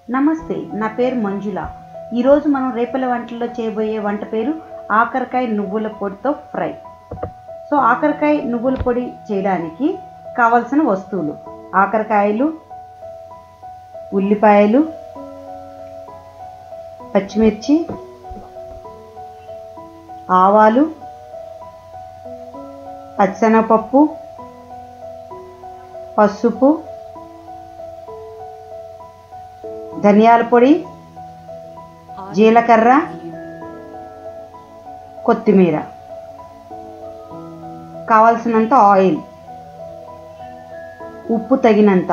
నమస్తే నా పేరు మంజుల ఈరోజు మనం రేపల వంటల్లో చేయబోయే వంట పేరు ఆకరకాయ నువ్వుల పొడితో ఫ్రై సో ఆకరకాయ నువ్వుల పొడి చేయడానికి కావలసిన వస్తువులు ఆకరకాయలు ఉల్లిపాయలు పచ్చిమిర్చి ఆవాలు పచ్చనపప్పు పసుపు ధనియాల పొడి జీలకర్ర కొత్తిమీర కావలసినంత ఆయిల్ ఉప్పు తగినంత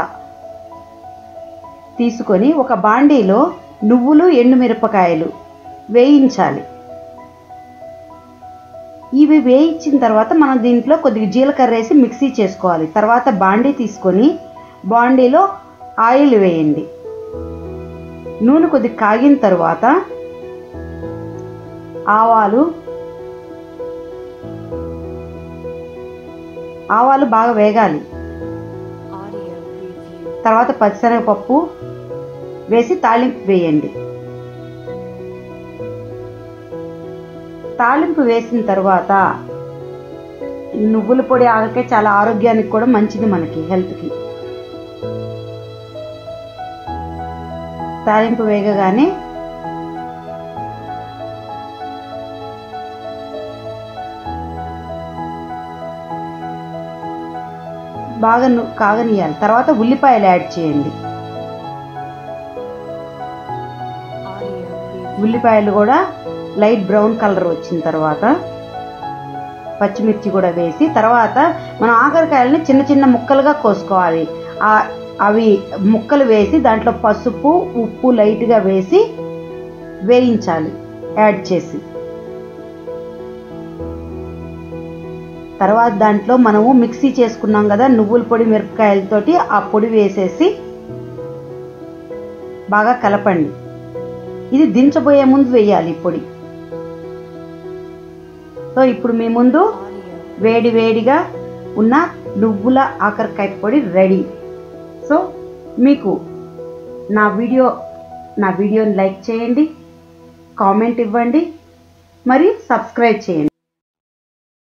తీసుకొని ఒక బాండీలో నువ్వులు ఎండుమిరపకాయలు వేయించాలి ఇవి వేయించిన తర్వాత మనం దీంట్లో కొద్దిగా జీలకర్ర వేసి మిక్సీ చేసుకోవాలి తర్వాత బాండీ తీసుకొని బాండీలో ఆయిల్ వేయండి నూనె కొద్దిగా కాగిన తర్వాత ఆవాలు ఆవాలు బాగా వేగాలి Audio preview. తర్వాత పచ్చిశనగపప్పు వేసి తాలింపు వేయండి తాలింపు వేసిన తర్వాత నువ్వుల పొడి ఆగకే చాలా ఆరోగ్యానికి కూడా మంచిది మనకి హెల్త్కి తాలింపు వేగగానే బాగా ను- కాగనీయాలి తర్వాత ఉల్లిపాయలు యాడ్ చేయండి Audio preview. ఉల్లిపాయలు కూడా లైట్ బ్రౌన్ కలర్ వచ్చిన తర్వాత పచ్చిమిర్చి కూడా వేసి తర్వాత మనం ఆఖరికాయలని చిన్న చిన్న ముక్కలుగా కోసుకోవాలి ఆ- అవి ముక్కలు వేసి దాంట్లో పసుపు ఉప్పు లైట్గా వేసి వేయించాలి యాడ్ చేసి తర్వాత దాంట్లో మనము మిక్సీ చేసుకున్నాం కదా నువ్వుల పొడి మిరపకాయలతోటి ఆ పొడి వేసేసి బాగా కలపండి ఇది దించబోయే ముందు వేయాలి ఈ పొడి సో ఇప్పుడు మీ ముందు Audio. వేడి వేడిగా ఉన్న నువ్వుల ఆకరకాయ పొడి రెడీ సో మీకు నా వీడియో నా వీడియోని లైక్ చేయండి కామెంట్ ఇవ్వండి మరియు సబ్స్క్రైబ్ చేయండి